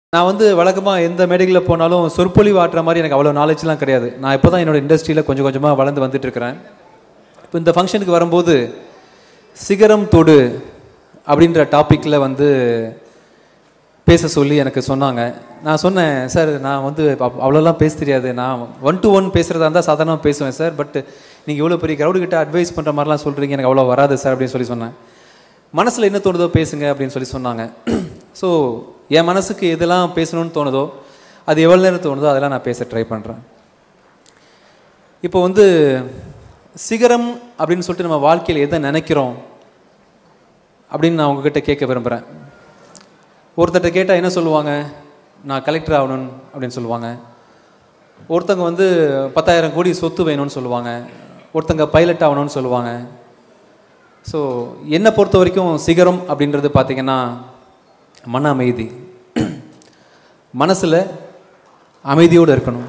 நான் வந்து வழக்கமாக எந்த மேடைகளில் போனாலும் சொற்பொழிவு ஆட்டுற மாதிரி எனக்கு அவ்வளோ நாலேஜ்லாம் கிடையாது நான் இப்போ தான் என்னோட இண்டஸ்ட்ரியில் கொஞ்சம் கொஞ்சமாக வளர்ந்து வந்துட்டு இருக்கிறேன் இப்போ இந்த ஃபங்க்ஷனுக்கு வரும்போது சிகரம் தொடு அப்படின்ற டாப்பிக்கில் வந்து பேச சொல்லி எனக்கு சொன்னாங்க நான் சொன்னேன் சார் நான் வந்து அவ்- அவ்வளோலாம் பேச தெரியாது நான் ஒன் டு ஒன் பேசுகிறதா இருந்தால் சாதாரணமாக பேசுவேன் சார் பட் நீங்கள் இவ்வளோ பெரிய crowd கிட்ட அட்வைஸ் பண்ணுற மாதிரிலாம் சொல்கிறீங்க எனக்கு அவ்வளோ வராது சார் அப்படின்னு சொல்லி சொன்னேன் மனசில் என்ன தோணுதோ பேசுங்க அப்படின்னு சொல்லி சொன்னாங்க ஸோ என் மனசுக்கு எதெல்லாம் பேசணும்னு தோணுதோ அது எவ்வளோ நேரம் தோணுதோ அதெல்லாம் நான் பேச ட்ரை பண்ணுறேன் இப்போ வந்து சிகரம் அப்படின்னு சொல்லிட்டு நம்ம வாழ்க்கையில் எதை நினைக்கிறோம் அப்படின்னு நான் உங்ககிட்ட கேட்க விரும்புகிறேன் ஒருத்தர்கிட்ட கேட்டால் என்ன சொல்லுவாங்க நான் கலெக்டர் ஆகணும் அப்படின்னு சொல்லுவாங்க ஒருத்தங்க வந்து பத்தாயிரம் கோடி சொத்து வேணும்னு சொல்லுவாங்க ஒருத்தங்க பைலட் ஆகணும்னு சொல்லுவாங்க ஸோ என்னை பொறுத்த வரைக்கும் சிகரம் அப்படின்றது பார்த்தீங்கன்னா மன அமைதி மனசில் அமைதியோடு இருக்கணும்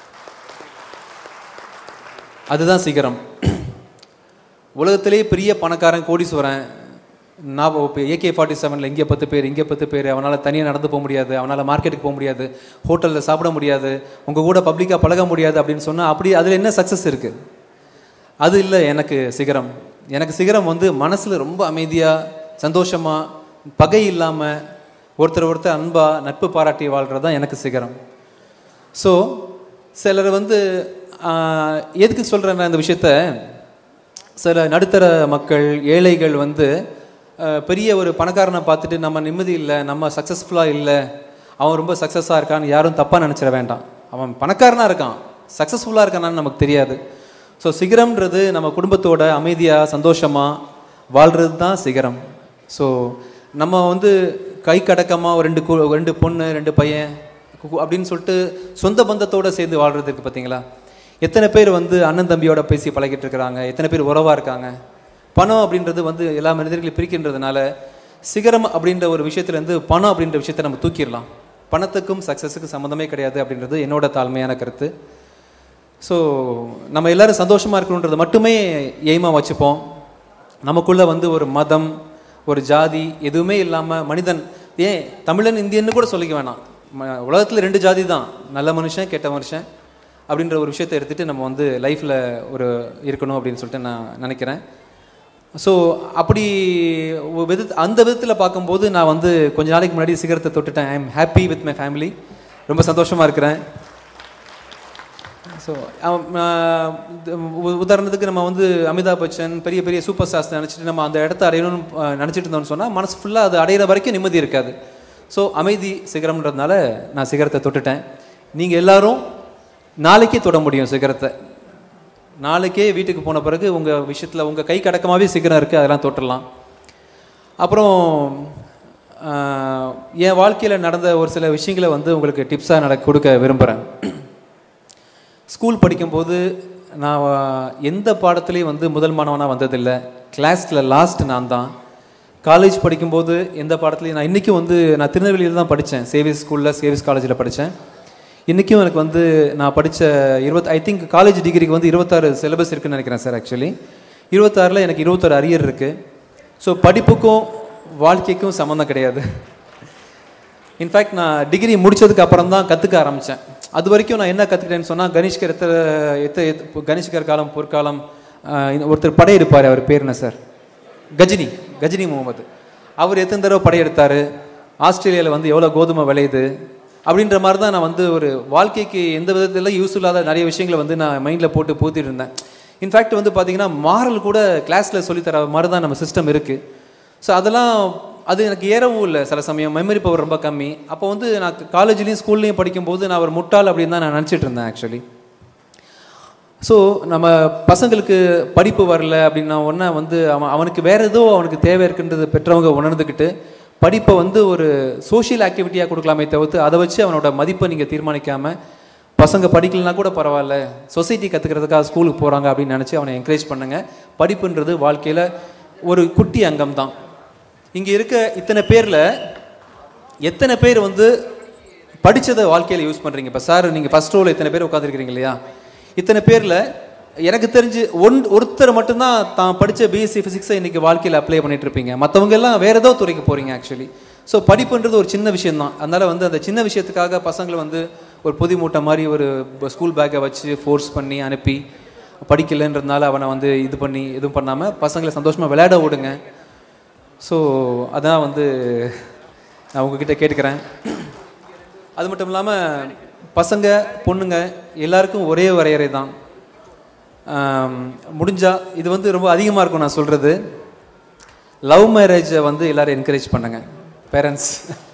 அதுதான் சிகரம் உலகத்திலே பெரிய பணக்காரன் கோடீஸ்வரன் நான் இப்போ ஏகே ஃபார்ட்டி செவனில் இங்கே பத்து பேர் இங்கே பத்து பேர் அவனால் தனியாக நடந்து போக முடியாது அவனால் மார்க்கெட்டுக்கு போக முடியாது ஹோட்டலில் சாப்பிட முடியாது உங்கள் கூட பப்ளிக்காக பழக முடியாது அப்படின்னு சொன்னால் அப்படி அதில் என்ன சக்ஸஸ் இருக்குது அது இல்லை எனக்கு சிகரம் எனக்கு சிகரம் வந்து மனசில் ரொம்ப அமைதியாக சந்தோஷமாக பகை இல்லாமல் ஒருத்தர் ஒருத்தர் அன்பாக நட்பு பாராட்டி வாழ்கிறது தான் எனக்கு சிகரம் ஸோ சிலர் வந்து ஆஹ், எதுக்கு சொல்கிறேன் நான் இந்த விஷயத்த சில நடுத்தர மக்கள் ஏழைகள் வந்து ஆஹ், பெரிய ஒரு பணக்காரனை பார்த்துட்டு நம்ம நிம்மதி இல்லை நம்ம சக்ஸஸ்ஃபுல்லாக இல்லை அவன் ரொம்ப சக்ஸஸாக இருக்கான்னு யாரும் தப்பாக நினச்சிட வேண்டாம் அவன் பணக்காரனாக இருக்கான் சக்ஸஸ்ஃபுல்லாக இருக்கானான்னு நமக்கு தெரியாது ஸோ சிகரம்ன்றது நம்ம குடும்பத்தோட அமைதியாக சந்தோஷமாக வாழ்கிறது தான் சிகரம் ஸோ நம்ம வந்து கை கடக்கமாக ஒரு ரெண்டு கு- ரெண்டு பொண்ணு ரெண்டு பையன் கு- அப்படின்னு சொல்லிட்டு சொந்த பந்தத்தோட சேர்ந்து வாழ்றது இருக்கு பார்த்தீங்களா எத்தனை பேர் வந்து அண்ணன் தம்பியோட பேசி பழகிட்டு இருக்கிறாங்க எத்தனை பேர் உறவாக இருக்காங்க பணம் அப்படின்றது வந்து எல்லா மனிதர்களையும் பிரிக்கின்றதுனால சிகரம் அப்படின்ற ஒரு விஷயத்துலேருந்து பணம் அப்படின்ற விஷயத்தை நம்ம தூக்கிடலாம் பணத்துக்கும் சக்ஸஸுக்கும் சம்மந்தமே கிடையாது அப்படின்றது என்னோட தாழ்மையான கருத்து ஸோ நம்ம எல்லாரும் சந்தோஷமாக இருக்கணுன்றது மட்டுமே எய்மாக வச்சுப்போம் நமக்குள்ளே வந்து ஒரு மதம் ஒரு ஜாதி எதுவுமே இல்லாமல் மனிதன் ஏன் தமிழன் இந்தியன்னு கூட சொல்லிக்க வேணாம் உலகத்தில் ரெண்டு ஜாதி தான் நல்ல மனுஷன் கெட்ட மனுஷன் அப்படின்ற ஒரு விஷயத்தை எடுத்துகிட்டு நம்ம வந்து லைஃப்பில் ஒரு இருக்கணும் அப்படின்னு சொல்லிட்டு நான் நினைக்கிறேன் ஸோ அப்படி ஒரு வித அந்த விதத்தில் பார்க்கும்போது நான் வந்து கொஞ்ச நாளைக்கு முன்னாடி சிகரத்தை தொட்டுட்டேன் I am happy with my family ரொம்ப சந்தோஷமாக இருக்கிறேன் ஸோ உதாரணத்துக்கு நம்ம வந்து அமிதாப் பச்சன் பெரிய பெரிய சூப்பர் ஸ்டார்ஸ் நினச்சிட்டு நம்ம அந்த இடத்த அடையணும்னு அஹ், நினைச்சிட்டு இருந்தோம்னு சொன்னால் மனசு ஃபுல்லாக அது அடையிற வரைக்கும் நிம்மதி இருக்காது ஸோ அமைதி சிகரம்ன்றதுனால நான் சிகரத்தை தொட்டுட்டேன் நீங்கள் எல்லாரும் நாளைக்கே தொட முடியும் சிகரத்தை நாளைக்கே வீட்டுக்கு போன பிறகு உங்கள் விஷயத்தில் உங்கள் கை கடக்கமாகவே சிகரம் இருக்குது அதெல்லாம் தொட்டுடலாம் அப்புறம் ஆஹ், என் வாழ்க்கையில் நடந்த ஒரு சில விஷயங்களை வந்து உங்களுக்கு டிப்ஸாக நட கொடுக்க விரும்புகிறேன் ஸ்கூல் படிக்கும்போது நான் ஆஹ், எந்த பாடத்துலேயும் வந்து முதல் மாணவனாக வந்ததில்லை கிளாஸில் லாஸ்ட் நான் தான் காலேஜ் படிக்கும்போது எந்த பாடத்துலையும் நான் இன்றைக்கும் வந்து நான் திருநெல்வேலியில் தான் படித்தேன் சேவிஸ் ஸ்கூலில் சேவிஸ் காலேஜில் படித்தேன் இன்றைக்கும் எனக்கு வந்து நான் படித்த இருபத் ஐ திங்க் காலேஜ் டிகிரிக்கு வந்து இருபத்தாறு சிலபஸ் இருக்குன்னு நினைக்கிறேன் சார் ஆக்சுவலி இருபத்தாறில் எனக்கு இருபத்தாறு அரியர் இருக்குது ஸோ படிப்புக்கும் வாழ்க்கைக்கும் சம்மந்தம் கிடையாது இன்ஃபேக்ட் நான் டிகிரி முடிச்சதுக்கு அப்புறம் தான் கற்றுக்க ஆரம்பித்தேன் அது வரைக்கும் நான் என்ன கற்றுக்கிட்டேன்னு சொன்னால் கணேஷ்கர் எத்த எத்த எத்த- கணேஷ்கர் காலம் பொற்காலம் ஆஹ், இந்த ஒருத்தர் படையெடுப்பார் அவர் பேர் என்ன சார் கஜினி கஜினி முகமது அவர் எத்தனை தடவை படையெடுத்தார் ஆஸ்திரேலியாவில் வந்து எவ்வளோ கோதுமை விளையுது அப்படின்ற மாதிரி தான் நான் வந்து ஒரு வாழ்க்கைக்கு எந்த விதத்தில் யூஸ் இல்லாத நிறைய விஷயங்களை வந்து நான் மைண்டில் போட்டு பூத்திட்டு இருந்தேன் இன்ஃபேக்ட் வந்து பார்த்தீங்கன்னா மாரல் கூட கிளாஸில் சொல்லித்தர மாதிரி தான் நம்ம சிஸ்டம் இருக்குது ஸோ அதெல்லாம் அது எனக்கு ஏறவும் இல்லை சில சமயம் மெமரி பவர் ரொம்ப கம்மி அப்போ வந்து நான் காலேஜ்லேயும் ஸ்கூல்லையும் படிக்கும்போது நான் ஒரு முட்டாள் அப்படின்னு தான் நான் நினச்சிட்டு இருந்தேன் ஆக்சுவலி ஸோ நம்ம பசங்களுக்கு படிப்பு வரல அப்படின்னா ஒன்றா வந்து அவன் அவனுக்கு வேற ஏதோ அவனுக்கு தேவை இருக்குன்றது பெற்றவங்க உணர்ந்துக்கிட்டு படிப்பை வந்து ஒரு சோஷியல் ஆக்டிவிட்டியாக கொடுக்கலாமே தவிர்த்து அதை வச்சு அவனோட மதிப்பை நீங்கள் தீர்மானிக்காம பசங்க படிக்கலனா கூட பரவாயில்ல சொசைட்டி கற்றுக்கிறதுக்காக ஸ்கூலுக்கு போகிறாங்க அப்படின்னு நினச்சி அவனை என்கரேஜ் பண்ணுங்க படிப்புன்றது வாழ்க்கையில் ஒரு குட்டி அங்கம் தான் இங்கே இருக்க இத்தனை பேரில் எத்தனை பேர் வந்து படிச்சதை வாழ்க்கையில் யூஸ் பண்ணுறீங்க இப்போ சார் நீங்கள் ஃபஸ்ட் ரோவில் இத்தனை பேர் உட்காந்துருக்கிறீங்க இல்லையா இத்தனை பேரில் எனக்கு தெரிஞ்சு ஒன் ஒருத்தர் மட்டும்தான் தான் படித்த பிஎஸ்சி ஃபிசிக்ஸை இன்றைக்கி வாழ்க்கையில் அப்ளை பண்ணிட்டு இருப்பீங்க மற்றவங்க எல்லாம் வேறு ஏதோ துறைக்கு போகிறீங்க ஆக்சுவலி ஸோ படிப்புன்றது ஒரு சின்ன விஷயம்தான் அதனால் வந்து அந்த சின்ன விஷயத்துக்காக பசங்களை வந்து ஒரு பொதி மூட்டை மாதிரி ஒரு ஸ்கூல் பேக்கை வச்சு ஃபோர்ஸ் பண்ணி அனுப்பி படிக்கலைன்றதுனால அவனை வந்து இது பண்ணி எதுவும் பண்ணாமல் பசங்களை சந்தோஷமாக விளையாட விடுங்க ஸோ அதான் வந்து நான் உங்ககிட்ட கேட்டுக்கிறேன் அது மட்டும் இல்லாமல் பசங்க பொண்ணுங்க எல்லாருக்கும் ஒரே வரையறை தான் ஆம், முடிஞ்சா இது வந்து ரொம்ப அதிகமாக இருக்கும் நான் சொல்கிறது லவ் மேரேஜை வந்து எல்லாரும் என்கரேஜ் பண்ணுங்க பேரண்ட்ஸ்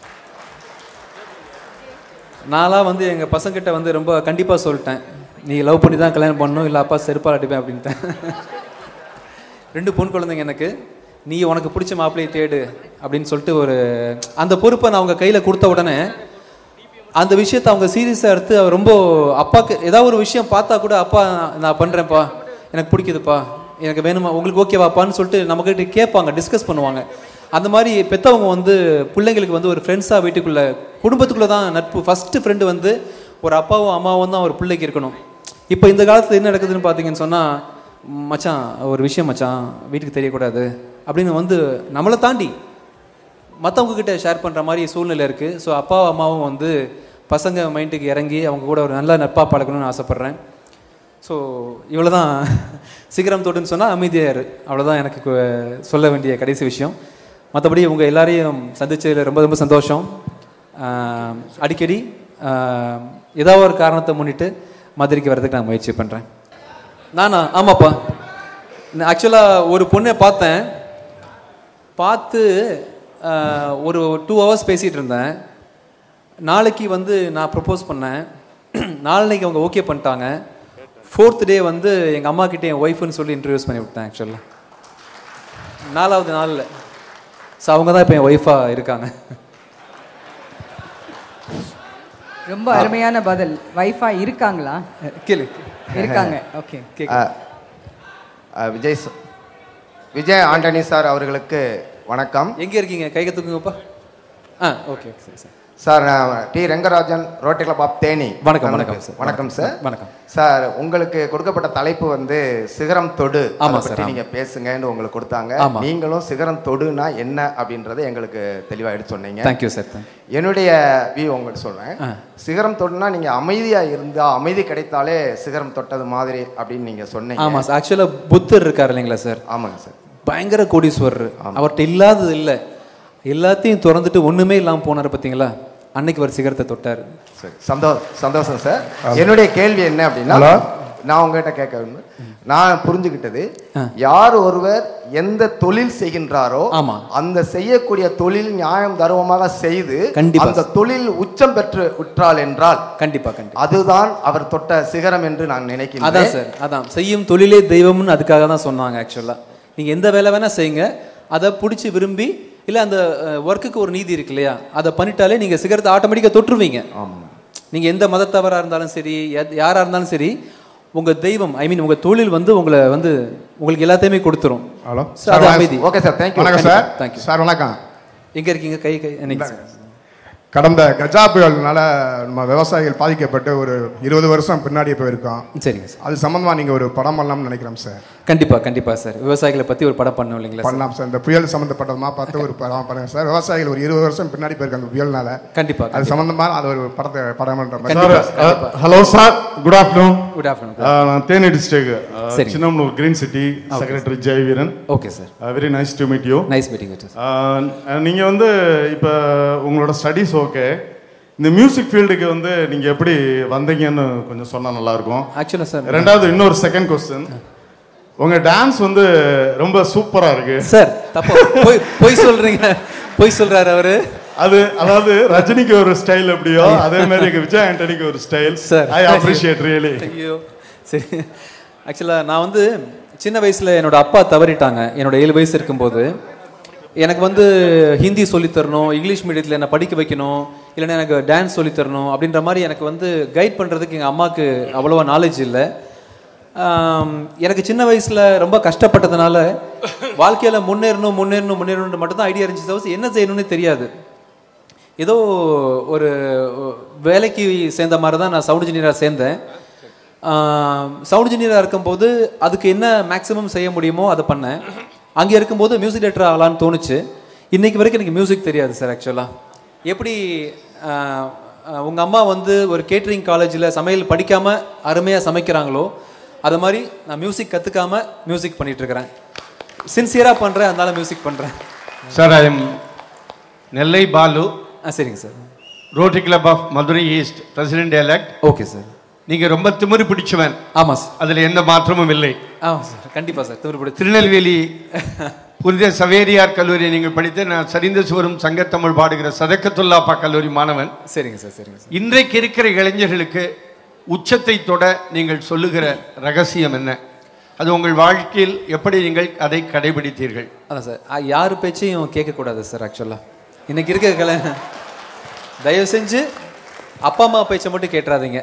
நான்லாம் வந்து எங்கள் பசங்கிட்ட வந்து ரொம்ப கண்டிப்பாக சொல்லிட்டேன் நீ லவ் பண்ணி தான் கல்யாணம் பண்ணணும் இல்லை அப்பா செருப்பால் அடிப்பேன் அப்படின்ட்டேன் ரெண்டு பொன் குழந்தைங்க எனக்கு நீ உனக்கு பிடிச்ச மாப்பிள்ளையை தேடு அப்படின்னு சொல்லிட்டு ஒரு அந்த பொறுப்பை நான் அவங்க கையில் கொடுத்த உடனே அந்த விஷயத்தை அவங்க சீரியஸாக எடுத்து அவர் ரொம்ப அப்பாவுக்கு ஏதாவது ஒரு விஷயம் பார்த்தா கூட அப்பா நான் பண்ணுறேன்ப்பா எனக்கு பிடிக்குதுப்பா எனக்கு வேணுமா உங்களுக்கு ஓகேவாப்பான்னு சொல்லிட்டு நம்மக்கிட்ட கேட்பாங்க டிஸ்கஸ் பண்ணுவாங்க அந்த மாதிரி பெற்றவங்க வந்து பிள்ளைங்களுக்கு வந்து ஒரு ஃப்ரெண்ட்ஸாக வீட்டுக்குள்ளே குடும்பத்துக்குள்ளே தான் நட்பு ஃபஸ்ட்டு ஃப்ரெண்டு வந்து ஒரு அப்பாவும் அம்மாவும் தான் ஒரு பிள்ளைக்கு இருக்கணும் இப்போ இந்த காலத்தில் என்ன நடக்குதுன்னு பார்த்தீங்கன்னு சொன்னால் மச்சான் ஒரு விஷயம் மச்சான் வீட்டுக்கு தெரியக்கூடாது அப்படின்னு வந்து நம்மளை தாண்டி மற்றவங்க கிட்ட ஷேர் பண்ணுற மாதிரி சூழ்நிலை இருக்குது ஸோ அப்பாவும் அம்மாவும் வந்து பசங்க மைண்டுக்கு இறங்கி அவங்க கூட ஒரு நல்ல நட்பாக பழக்கணும்னு ஆசைப்பட்றேன் ஸோ இவ்வளோ தான் சிகரம் தொட்டுன்னு சொன்னால் அமைதியார் அவ்வளோதான் எனக்கு கு- சொல்ல வேண்டிய கடைசி விஷயம் மற்றபடி உங்கள் எல்லாரையும் சந்திச்சதில் ரொம்ப ரொம்ப சந்தோஷம் ஆஹ் அடிக்கடி ஆஹ் ஏதாவது ஒரு காரணத்தை முன்னிட்டு மதுரைக்கு வர்றதுக்கு நான் முயற்சி பண்ணுறேன் நானா ஆமாப்பா ஆக்சுவலாக ஒரு பொண்ணை பார்த்தேன் பார்த்து ஆஹ், ஒரு டூ ஹவர்ஸ் பேசிகிட்டு இருந்தேன் நாளைக்கு வந்து நான் ப்ரப்போஸ் பண்ணேன் நாளைக்கு அவங்க ஓகே பண்ணிட்டாங்க ஃபோர்த் டே வந்து எங்கள் அம்மா கிட்டே என் ஒய்ஃப்னு சொல்லி இன்ட்ரடியூஸ் பண்ணி விட்டேன் ஆக்சுவலாக நாலாவது நாளில் ஸோ அவங்க தான் இப்போ என் ஒய்ஃபாக இருக்காங்க ரொம்ப அருமையான பதில் வைஃபா இருக்காங்களா கேளு இருக்காங்க ஓகே கேக்கு அஹ், விஜய் ச- விஜய் ஆண்டனி சார் அவர்களுக்கு வணக்கம் எங்கே இருக்கீங்க கை கற்றுக்குங்கப்பா ஆ ஓகே ஓகே சரி சரி சார் நான் T Rengarajan rotary club of Theni வணக்கம் வணக்கம் சார் வணக்கம் சார் வணக்கம் சார் உங்களுக்கு கொடுக்கப்பட்ட தலைப்பு வந்து சிகரம் தொடு ஆமா அதை சார், பற்றி ஆமா. நீங்க பேசுங்கன்னு உங்களுக்கு கொடுத்தாங்க ஆமா. நீங்களும் சிகரம் தொடுனா என்ன அப்படின்றத எங்களுக்கு தெளிவா எடுத்து சொன்னீங்க தேங்க்யூ சார் தேங்க் என்னுடைய வியூ உங்களுக்கு சொல்றேன் ஆ. சிகரம் தொடுனா நீங்க அமைதியா இருந்தா அமைதி கிடைத்தாலே சிகரம் தொட்டது மாதிரி அப்படின்னு நீங்க சொன்னீங்க ஆமாம் சார் ஆக்சுவலாக புத்தர் இருக்கார் இல்லைங்களா சார் ஆமாங்க சார் பயங்கர கோடீஸ்வரர் அவர்கிட்ட இல்லாதது இல்லை எல்லாத்தையும் திறந்துட்டு ஒண்ணுமே இல்லாமல் போனார் பார்த்தீங்களா அன்னைக்கு ஒரு சிகரத்தை தொட்டார் சரி சந்தோ சந்தோஷம் சார் என்னுடைய கேள்வி என்ன அப்படின்னா நான் உங்ககிட்ட கேட்க விரும்புறேன். நான் புரிஞ்சுக்கிட்டது யார் ஒருவர் எந்த தொழில் செய்கின்றாரோ ஆமா. அந்த செய்யக்கூடிய தொழில் நியாயம் தர்மமாக செய்து கண்டிப்பா. அந்த தொழில் உச்சம் பெற்று உற்றால் என்றால் கண்டிப்பா கண்டிப்பா அதுதான் அவர் தொட்ட சிகரம் என்று நான் அதான் நினைக்கின்றேன் சார் அதான் செய்யும் தொழிலே தெய்வம்னு அதுக்காக தான் சொன்னாங்க ஆக்சுவலாக நீங்க எந்த வேலை வேணா செய்யுங்க அதை பிடிச்சி விரும்பி இல்லை அந்த ஒர்க்குக்கு ஒரு நீதி இருக்கு இல்லையா அதை பண்ணிட்டாலே நீங்க சிகரத்தை ஆட்டோமேட்டிக்காக தொற்றுவீங்க ஆமாம் நீங்க எந்த மதத்தவராக இருந்தாலும் சரி எத்- யாரா இருந்தாலும் சரி உங்க தெய்வம் ஐ மீன் உங்க தொழில் வந்து உங்களை வந்து உங்களுக்கு எல்லாத்தையுமே கொடுத்துரும் ஹலோ So, அது அமைதி ஓகே சார் தேங்க்யூ வணக்கம் சார் Thank you. சார் வணக்கம் எங்க இருக்கீங்க கை கை என்னைக்கு சார் கடந்த கஜா புயல்னால நம்ம விவசாயிகள் பாதிக்கப்பட்டு ஒரு இருபது வருஷம் பின்னாடி போயிருக்கோம் சரிங்க சார் அது சம்பந்தமா நீங்க ஒரு படம் பண்ணலாம்னு நினைக்கிறோம் சார் கண்டிப்பா கண்டிப்பா சார் விவசாயிகளை பத்தி ஒரு படம் பண்ணோம் இல்லைங்களா சார் பண்ணலாம் சார் இந்த புயல் சம்பந்தப்பட்டதுமா பார்த்து ஒரு படம் பண்ணுங்க சார் விவசாயிகள் ஒரு இருபது வருஷம் பின்னாடி போயிருக்காங்க அந்த புயல்னால கண்டிப்பா அது சம்பந்தமா அது ஒரு படத்தை படம் பண்ற மாதிரி கண்டிப்பா sir hello sir good afternoon good afternoon நான் தேனி டிஸ்ட்ரிக்ட் சரி. Chinnamanur green city secretary Jayaveeran okay sir very nice to meet you nice meeting with நீங்கள் வந்து இப்போ உங்களோட ஸ்டடீஸ் ஓகே இந்த மியூசிக் ஃபீல்டுக்கு வந்து நீங்கள் எப்படி வந்தீங்கன்னு கொஞ்சம் சொன்னால் நல்லாயிருக்கும் ஆக்சுவலாக சார் ரெண்டாவது இன்னொரு செகண்ட் கொஸ்டின் உங்கள் டான்ஸ் வந்து ரொம்ப சூப்பராக இருக்கு சார் தப்பா போய் போய் சொல்றீங்க போய் சொல்றாரு அவரு அது அதாவது ரஜினிக்கு ஒரு ஸ்டைல் எப்படியோ அதே மாதிரி எங்க விஜய் ஆண்டனிக்கு ஒரு style Sir. I appreciate really ஐயோ சரி ஆக்சுவலாக நான் வந்து சின்ன வயசில் என்னோட அப்பா தவறிட்டாங்க என்னோட ஏழு வயசு இருக்கும்போது எனக்கு வந்து ஹிந்தி சொல்லித் தரணும் இங்கிலீஷ் மீடியத்தில் என்னை படிக்க வைக்கணும் இல்லைன்னா எனக்கு டான்ஸ் சொல்லித் தரணும் அப்படின்ற மாதிரி எனக்கு வந்து கைட் பண்ணுறதுக்கு எங்கள் அம்மாவுக்கு அவ்வளோவா நாலேஜ் இல்லை ஆம், எனக்கு சின்ன வயசில் ரொம்ப கஷ்டப்பட்டதுனால வாழ்க்கையில் முன்னேறணும் முன்னேறணும் முன்னேறணுன்ற மட்டும்தான் ஐடியா இருந்துச்சு தவிர என்ன செய்யணும்னு தெரியாது ஏதோ ஒரு வேலைக்கு சேர்ந்த மாதிரி தான் நான் சவுண்ட் இன்ஜினியராக சேர்ந்தேன் சவுண்ட் இன்ஜினியராக இருக்கும்போது அதுக்கு என்ன மேக்ஸிமம் செய்ய முடியுமோ அதை பண்ணேன் அங்கே இருக்கும்போது மியூசிக் டேரக்டர் ஆகலான்னு தோணுச்சு இன்னைக்கு வரைக்கும் எனக்கு மியூசிக் தெரியாது சார் ஆக்சுவலாக எப்படி ஆஹ், ஆஹ், உங்க அம்மா வந்து ஒரு கேட்ரிங் காலேஜில் சமையல் படிக்காம அருமையாக சமைக்கிறாங்களோ அது மாதிரி நான் மியூசிக் கற்றுக்காம மியூசிக் பண்ணிட்டு இருக்கிறேன் சின்சியராக பண்ணுறேன் அதனால மியூசிக் பண்ணுறேன் sir I am Nellai Balu ஆ சரிங்க sir rotary club of Madurai east president elect okay sir நீங்க ரொம்ப திமிரு பிடிச்சவன் ஆமாம் சார் அதுல எந்த மாற்றமும் இல்லை ஆமாம் சார் கண்டிப்பாக சார் திருப்பி திருநெல்வேலி புனித சவேரியார் கல்லூரி நீங்கள் படித்து நான் சரிந்த சுவரும் சங்கத்தமிழ் பாடுகிற சதக்கத்துல்லாப்பா கல்லூரி மாணவன் சரிங்க சார் சரிங்க சார் இன்றைக்கு இருக்கிற இளைஞர்களுக்கு உச்சத்தை தொட நீங்கள் சொல்லுகிற ரகசியம் என்ன அது உங்கள் வாழ்க்கையில் எப்படி நீங்கள் அதை கடைபிடித்தீர்கள் அதான் சார் ஆ, யார் பேச்சையும் கேட்கக்கூடாது சார் ஆக்சுவலாக இன்னைக்கு இருக்க கலை தயவு செஞ்சு அப்பா அம்மா பேச்சை மட்டும் கேட்டுறாதீங்க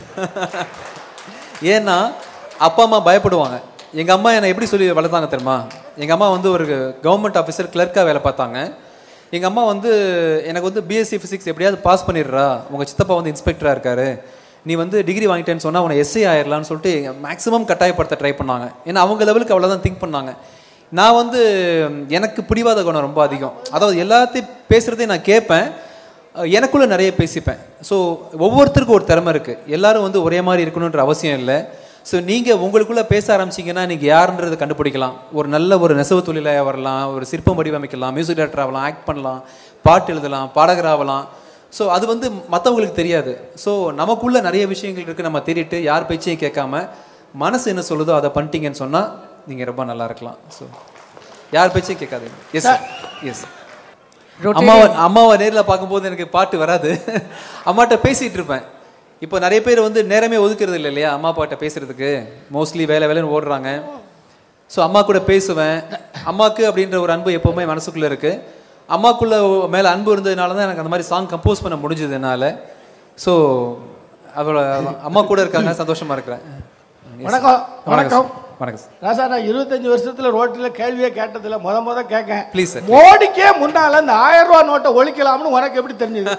ஏன்னா அப்பா அம்மா பயப்படுவாங்க எங்கள் அம்மா என்னை எப்படி சொல்லி வளர்த்தாங்க தெரியுமா எங்கள் அம்மா வந்து ஒரு கவர்மெண்ட் ஆஃபீஸர் கிளர்க்காக வேலை பார்த்தாங்க எங்கள் அம்மா வந்து எனக்கு வந்து பிஎஸ்சி ஃபிசிக்ஸ் எப்படியாவது பாஸ் பண்ணிடுறா உங்கள் சித்தப்பா வந்து இன்ஸ்பெக்டராக இருக்காரு நீ வந்து டிகிரி வாங்கிட்டேன்னு சொன்னால் உன்னை எஸ்ஐ ஆயிடலான்னு சொல்லிட்டு மேக்ஸிமம் கட்டாயப்படுத்த ட்ரை பண்ணாங்க ஏன்னா அவங்க லெவலுக்கு அவ்வளோதான் திங்க் பண்ணாங்க நான் வந்து எனக்கு பிடிவாத குணம் ரொம்ப அதிகம் அதாவது எல்லாத்தையும் பேசுகிறதையும் நான் கேட்பேன் அஹ் எனக்குள்ள நிறைய பேசிப்பேன் ஸோ ஒவ்வொருத்தருக்கும் ஒரு திறமை இருக்குது எல்லாரும் வந்து ஒரே மாதிரி இருக்கணுன்ற அவசியம் இல்லை ஸோ நீங்கள் உங்களுக்குள்ளே பேச ஆரம்பிச்சீங்கன்னா நீங்கள் யாருன்றதை கண்டுபிடிக்கலாம் ஒரு நல்ல ஒரு நெசவு தொழிலாக வரலாம் ஒரு சிற்பம் வடிவமைக்கலாம் மியூசிக் டைரக்டர் ஆகலாம் ஆக்ட் பண்ணலாம் பாட்டு எழுதலாம் பாடகராகலாம் ஸோ அது வந்து மற்றவங்களுக்கு தெரியாது ஸோ நமக்குள்ள நிறைய விஷயங்கள் இருக்குது நம்ம தேடிட்டு யார் பேச்சையும் கேட்காம மனசு என்ன சொல்லுதோ அதை பண்ணிட்டீங்கன்னு சொன்னால் நீங்கள் ரொம்ப நல்லா இருக்கலாம் ஸோ யார் பேச்சையும் கேட்காதீங்க எஸ் எஸ் அம்மாவை அம்மாவை நேரில் பார்க்கும்போது எனக்கு பாட்டு வராது அம்மாட்ட பேசிகிட்டு இருப்பேன் இப்போ நிறைய பேர் வந்து நேரமே ஒதுக்குறது இல்லை இல்லையா அம்மா அப்பாட்ட பேசுறதுக்கு மோஸ்ட்லி வேலை வேலைன்னு ஓடுறாங்க ஸோ அம்மா கூட பேசுவேன் அம்மாக்கு அப்படின்ற ஒரு அன்பு எப்போவுமே மனசுக்குள்ளே இருக்குது அம்மாக்குள்ள மேலே அன்பு இருந்ததுனால தான் எனக்கு அந்த மாதிரி சாங் கம்போஸ் பண்ண முடிஞ்சது என்னால் ஸோ அவளோட அம்மா கூட இருக்காங்க சந்தோஷமா இருக்கிறேன் Yes. வணக்கம் வணக்கம் வணக்கம் சார் ராசா நான் இருபத்தஞ்சு வருஷத்துல ரோட்டில் கேள்வியே கேட்டதில்ல முத முத கேட்கேன் Please, sir. மோடிக்கே முன்னால இந்த ஆயிரம் ரூபாய் நோட்டை ஒழிக்கலாம்னு உனக்கு எப்படி தெரிஞ்சது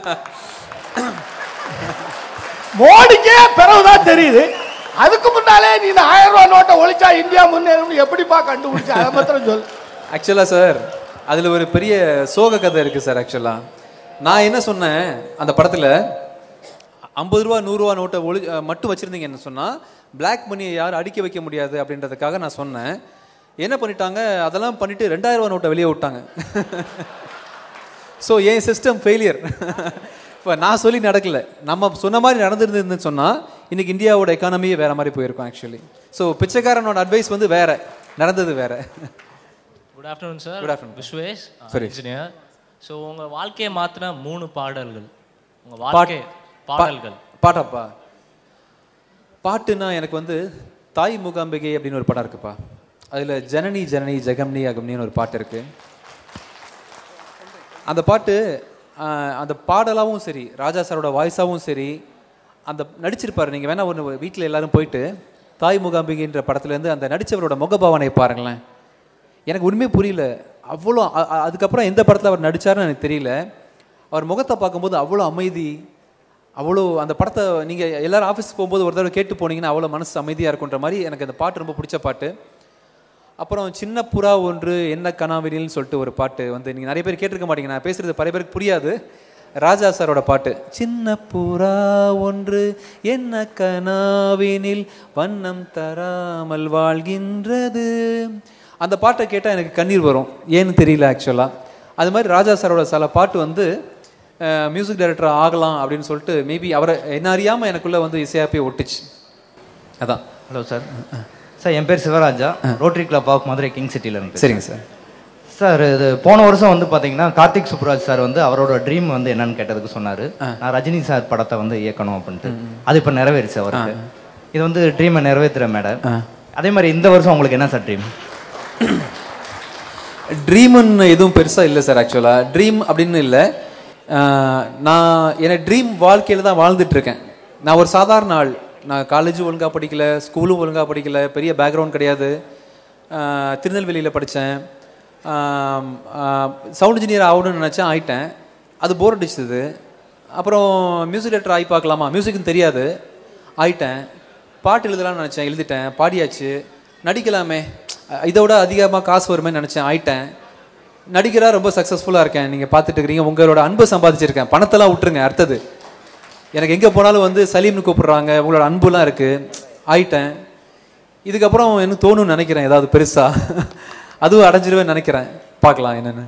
மோடிக்கே பிறகுதான் தெரியுது அதுக்கு முன்னாலே நீ இந்த ஆயிரம் ரூபாய் நோட்டை ஒழிச்சா இந்தியா முன்னேறும்னு எப்படிப்பா கண்டுபிடிச்ச அதை மாத்திரம் சொல் ஆக்சுவலாக சார் அதில் ஒரு பெரிய சோக கதை இருக்குது சார் ஆக்சுவலாக நான் என்ன சொன்னேன் அந்த படத்தில் ஐம்பது ரூபா நூறுரூவா நோட்டை ஒளி அஹ் மட்டும் வச்சுருந்தீங்கன்னு சொன்னால் பிளாக் மணியை யாரும் அடிக்க வைக்க முடியாது அப்படின்றதுக்காக நான் சொன்னேன் என்ன பண்ணிட்டாங்க அதெல்லாம் பண்ணிட்டு ரெண்டாயிரம் ரூபா நோட்டை வெளியே விட்டாங்க ஸோ என் சிஸ்டம் ஃபெயிலியர் இப்போ நான் சொல்லி நடக்கல நம்ம சொன்ன மாதிரி நடந்திருந்ததுன்னு சொன்னால் இன்னைக்கு இந்தியாவோட எக்கானமியே வேற மாதிரி போயிருக்கும் ஆக்சுவலி ஸோ பிச்சைக்காரனோட அட்வைஸ் வந்து வேற நடந்தது வேற good afternoon sir Good afternoon. Vishwesh சரி. இன்ஜினியர் ஸோ உங்க வாழ்க்கையை மாத்தின மூணு பாடல்கள் உங்க வாழ்க்கை பாடல்கள் பாட்டாப்பா பாட்டுனா எனக்கு வந்து தாய் மூகாம்பிகை அப்படின்னு ஒரு படம் இருக்குப்பா அதில் ஜனனி ஜனனி ஜெகம்னி அகம்னின்னு ஒரு பாட்டு இருக்கு அந்த பாட்டு ஆஹ், அந்த பாடலாவும் சரி ராஜா சாரோட வாய்ஸாவும் சரி அந்த நடிச்சிருப்பாரு நீங்கள் வேணா ஒன்று வீட்டில் எல்லாரும் போயிட்டு தாய் மூகாம்பிகைன்ற படத்துலேருந்து அந்த நடிச்சவரோட முகபாவனை பாருங்களேன் எனக்கு உண்மையே புரியல அவ்வளோ அ- அ- அதுக்கப்புறம் எந்த படத்தில் அவர் நடிச்சாருன்னு எனக்கு தெரியல அவர் முகத்தை பார்க்கும்போது அவ்வளோ அமைதி அவ்வளோ அந்த படத்தை நீங்கள் எல்லாரும் ஆஃபீஸ் போகும்போது ஒரு தடவை கேட்டு போனீங்கன்னா அவ்வளோ மனசு அமைதியாக இருக்குன்ற மாதிரி எனக்கு அந்த பாட்டு ரொம்ப பிடிச்ச பாட்டு அப்புறம் சின்ன புறா ஒன்று என்ன கனாவினில்னு சொல்லிட்டு ஒரு பாட்டு வந்து நீங்கள் நிறைய பேர் கேட்டிருக்க மாட்டீங்க நான் பேசுறது பல பேருக்கு புரியாது ராஜா சாரோட பாட்டு சின்ன புறா ஒன்று என்ன கனாவினில் வண்ணம் தராமல் வாழ்கின்றது அந்த பாட்டை கேட்டால் எனக்கு கண்ணீர் வரும் ஏன்னு தெரியல ஆக்சுவலாக அது மாதிரி ராஜா சாரோட சில பாட்டு வந்து மியூசிக் டைரக்டர் ஆகலாம் அப்படின்னு சொல்லிட்டு மேபி அவரை என்ன அறியாமல் எனக்குள்ளே வந்து இசையாக போய் ஒட்டுச்சு அதான் ஹலோ சார் சார் என் பேர் Sivaraja rotary club of Madurai king சிட்டில இருந்து சரிங்க சார் சார் இது போன வருஷம் வந்து பாத்தீங்கன்னா கார்த்திக் சுப்ராஜ் சார் வந்து அவரோட ட்ரீம் வந்து என்னன்னு கேட்டதுக்கு சொன்னாரு நான் ரஜினி சார் படத்தை வந்து இயக்கணும் அப்படின்ட்டு அது இப்போ நிறைவேறிச்சு அவருக்கு இது வந்து ட்ரீமை நிறைவேற்றுற மேடம் அதே மாதிரி இந்த வருஷம் உங்களுக்கு என்ன சார் ட்ரீம் ட்ரீம்னு எதுவும் பெருசாக இல்லை சார் ஆக்சுவலாக ட்ரீம் அப்படின்னு இல்லை ஆஹ் நான் என் ட்ரீம் வாழ்க்கையில் தான் வாழ்ந்துட்டு இருக்கேன் நான் ஒரு சாதாரண ஆள் நான் காலேஜும் ஒழுங்காக படிக்கல ஸ்கூலும் ஒழுங்காக படிக்கல பெரிய பேக்ரவுண்ட் கிடையாது ஆஹ் திருநெல்வேலியில் படித்தேன் சவுண்ட் இன்ஜினியர் ஆகணும்னு நினச்சேன் ஆயிட்டேன் அது போர் அடிச்சது அப்புறம் மியூசிக் டேரக்டர் ஆகி பார்க்கலாமா மியூசிக்கும் தெரியாது ஆயிட்டேன் பாட்டு எழுதலாம்னு நினச்சேன் எழுதிட்டேன் பாடியாச்சு நடிக்கலாமே அஹ் இதை விட அதிகமாக காசு வருமே நினச்சேன் ஆயிட்டேன் நடிகராக ரொம்ப சக்ஸஸ்ஃபுல்லாக இருக்கேன் நீங்கள் பார்த்துட்டு இருக்கிறீங்க உங்களோட அன்பு சம்பாதிச்சிருக்கேன் பணத்தெல்லாம் விட்டுருங்க அடுத்தது எனக்கு எங்கே போனாலும் வந்து சலீம்னு கூப்பிடுறாங்க உங்களோட அன்புலாம் இருக்குது ஆயிட்டேன் இதுக்கப்புறம் எனக்கு தோணும்னு நினைக்கிறேன் ஏதாவது பெருசாக அதுவும் அடைஞ்சிருவேன்னு நினைக்கிறேன் பார்க்கலாம் என்னென்னு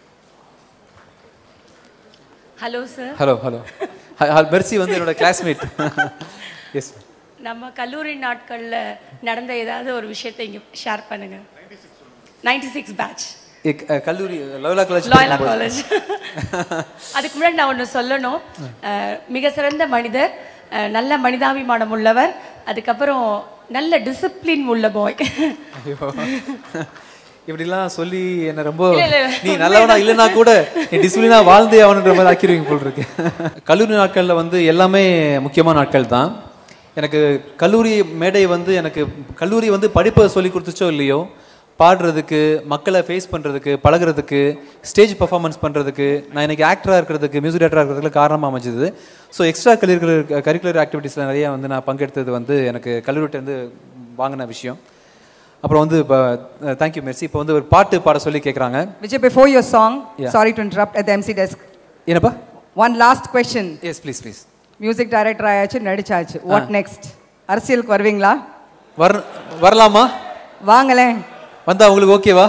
hello sir hello hello Mercy வந்து என்னோட கிளாஸ்மேட் எஸ் நம்ம கல்லூரி நாட்களில் நடந்த ஏதாவது ஒரு விஷயத்தை இங்கே ஷேர் பண்ணுங்க நைன்டி சிக்ஸ் பேட்ச் கல்லூரி லோயலா காலேஜ் லாயலா காலேஜ் அதுக்கு முன்னாடி நான் ஒன்று சொல்லணும் அஹ், மிக சிறந்த மனிதர் அஹ், நல்ல மனிதாபிமானம் உள்ளவர் அதுக்கப்புறம் நல்ல டிசிப்ளின் உள்ள பாய் ஐயோ இப்படிலாம் சொல்லி என்ன ரொம்ப இல்ல, இல்ல. நீ நல்லவனா இல்லைனா கூட நீ டிசிப்ளினா வாழ்ந்தே அவனுன்ற மாதிரி ஆக்கிடுவீங்க போல் இருக்கு கல்லூரி நாட்களில் வந்து எல்லாமே முக்கியமான நாட்கள் தான் எனக்கு கல்லூரி மேடை வந்து எனக்கு கல்லூரி வந்து படிப்பை சொல்லி கொடுத்துச்சோ இல்லையோ பாடுறதுக்கு மக்களை ஃபேஸ் பண்ணுறதுக்கு பழகுறதுக்கு ஸ்டேஜ் பர்ஃபார்மன்ஸ் பண்ணுறதுக்கு நான் எனக்கு ஆக்டராக இருக்கிறதுக்கு மியூசிக் டேரக்டராக இருக்கிறதுக்கு காரணமாக அமைஞ்சது ஸோ எக்ஸ்ட்ரா கரிக்குலர் கரிக்குலர் ஆக்டிவிட்டீஸில் நிறைய வந்து நான் பங்கெடுத்தது வந்து எனக்கு கல்லூரிட்டேருந்து வாங்கின விஷயம் அப்புறம் வந்து இப்போ தேங்க்யூ மெர்சி இப்போ வந்து ஒரு பாட்டு பாட சொல்லி கேட்குறாங்க Vijay, before your song, Yeah. sorry to interrupt at the MC desk. என்னப்பா One last question. Yes please please music director ஆயாச்சு நடிச்சாச்சு வாட் நெக்ஸ்ட் அரசியலுக்கு வருவீங்களா வர வரலாமா வாங்களேன் வந்தா உங்களுக்கு ஓகேவா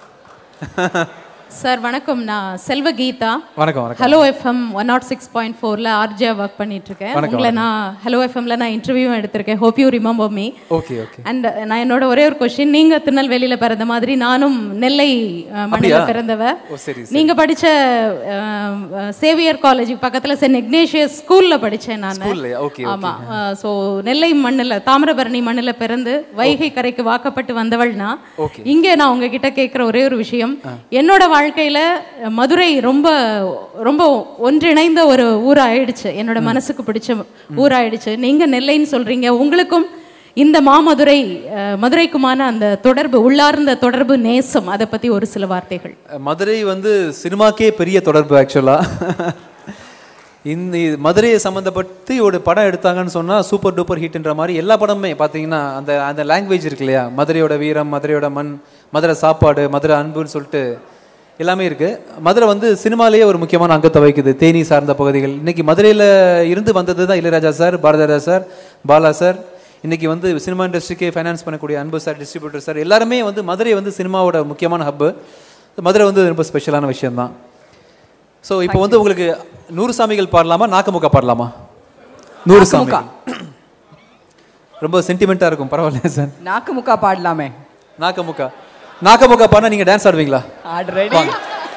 சார் வணக்கம் நான் செல்வ கீதா வணக்கம் வணக்கம் hello FM one nought six point ஃபோரில் ஆர்ஜியா ஒர்க் பண்ணிட்டு இருக்கேன் வணக்கம், உங்களை நான் ஹலோ எஃப்எம்ல நான் இன்டர்வியூவும் எடுத்திருக்கேன் hope you remember me okay okay and நான் என்னோட ஒரே ஒரு கொஸ்டின் நீங்க திருநெல்வேலியில பிறந்த மாதிரி நானும் நெல்லை அஹ், மண்ணில அப்படியா? பிறந்தவ ஓ, சரி, நீங்க படிச்ச அஹ், அஹ், சேவியர் காலேஜ் பக்கத்துல சென்ட் இக்னேஷியஸ் ஸ்கூல்ல படிச்சேன் நான் ஸ்கூல்லையா? Okay, okay. ஆமா ஸோ நெல்லை மண்ணுல தாமிரபரணி மண்ணுல பிறந்து வைகை கரைக்கு வாக்கப்பட்டு வந்தவள் நான் Okay. இங்க நான் உங்ககிட்ட கேட்குற ஒரே ஒரு விஷயம் என்னோட வாழ்க்கையில அஹ், மதுரை ரொம்ப ரொம்ப ஒன்றிணைந்த ஒரு ஊராயிடுச்சு என்னோட மனசுக்கு பிடிச்ச ஊராயிடுச்சு நீங்க நெல்லைன்னு சொல்றீங்க உங்களுக்கும் இந்த மாமதுரை அஹ், மதுரைக்குமான அந்த தொடர்பு உள்ளார்ந்த தொடர்பு நேசம் அதை பத்தி ஒரு சில வார்த்தைகள் மதுரை வந்து சினிமாக்கே பெரிய தொடர்பு ஆக்சுவலாக இந்த இது மதுரையை சம்மந்தப்பட்டு ஒரு படம் எடுத்தாங்கன்னு சொன்னால் சூப்பர் டூப்பர் ஹிட்ன்ற மாதிரி எல்லா படமுமே பார்த்தீங்கன்னா அந்த அந்த லாங்குவேஜ் இருக்கு இல்லையா மதுரையோட வீரம் மதுரையோட மண் மதுரை சாப்பாடு மதுரை அன்புன்னு சொல்லிட்டு எல்லாமே இருக்கு மதுரை வந்து சினிமாலேயே ஒரு முக்கியமான அங்கத்தை வகிக்குது தேனி சார்ந்த பகுதிகள் இன்னைக்கு மதுரையில் இருந்து வந்தது தான் Ilaiyaraaja sir Bharathiraja sir Bala sir இன்னைக்கு வந்து சினிமா இண்டஸ்ட்ரிக்கே ஃபைனான்ஸ் பண்ணக்கூடிய அன்பு சார் டிஸ்ட்ரிபியூட்டர் சார் எல்லாருமே வந்து மதுரை வந்து சினிமாவோட முக்கியமான ஹப்பு மதுரை வந்து ரொம்ப ஸ்பெஷலான விஷயம்தான் ஸோ இப்போ வந்து உங்களுக்கு நூறு சாமிகள் பாடலாமா நாக்கமுக்கா பாடலாமா நூறு சாமி ரொம்ப சென்டிமெண்ட்டாக இருக்கும் பரவாயில்ல சார் நாக்கு முக்கா பாடலாமே நாக்கமுக்கா நாக்கமுக்கா பாடினா நீங்கள் டான்ஸ் ஆடுவீங்களா ஆல்ரெடி வாங்க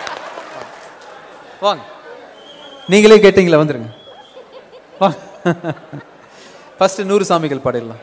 வாங்க நீங்களே கேட்டீங்களா வந்துருங்க வாங்க ஃபர்ஸ்ட் நூறு சாமிகள் பாடிடலாம்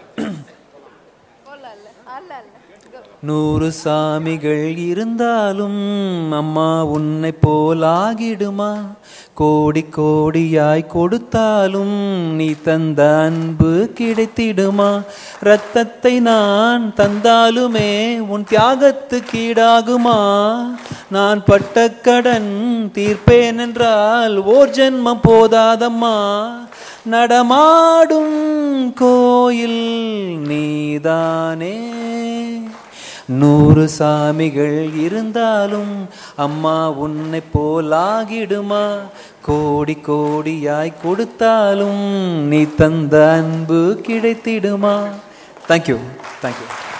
நூறு சாமிகள் இருந்தாலும் அம்மா உன்னை போலாகிடுமா கோடி கோடியாய் கொடுத்தாலும் நீ தந்த அன்பு கிடைத்திடுமா ரத்தத்தை நான் தந்தாலுமே உன் தியாகத்துக்கு ஈடாகுமா நான் பட்ட கடன் தீர்ப்பேன் என்றால் ஓர் ஜென்மம் போதாதம்மா நடமாடும் கோயில் நீதானே நூறு சாமிகள் இருந்தாலும் அம்மா உன்னை போலாகிடுமா கோடி கோடியாய் கொடுத்தாலும் நீ தந்த அன்பு கிடைத்திடுமா தேங்க்யூ தேங்க்யூ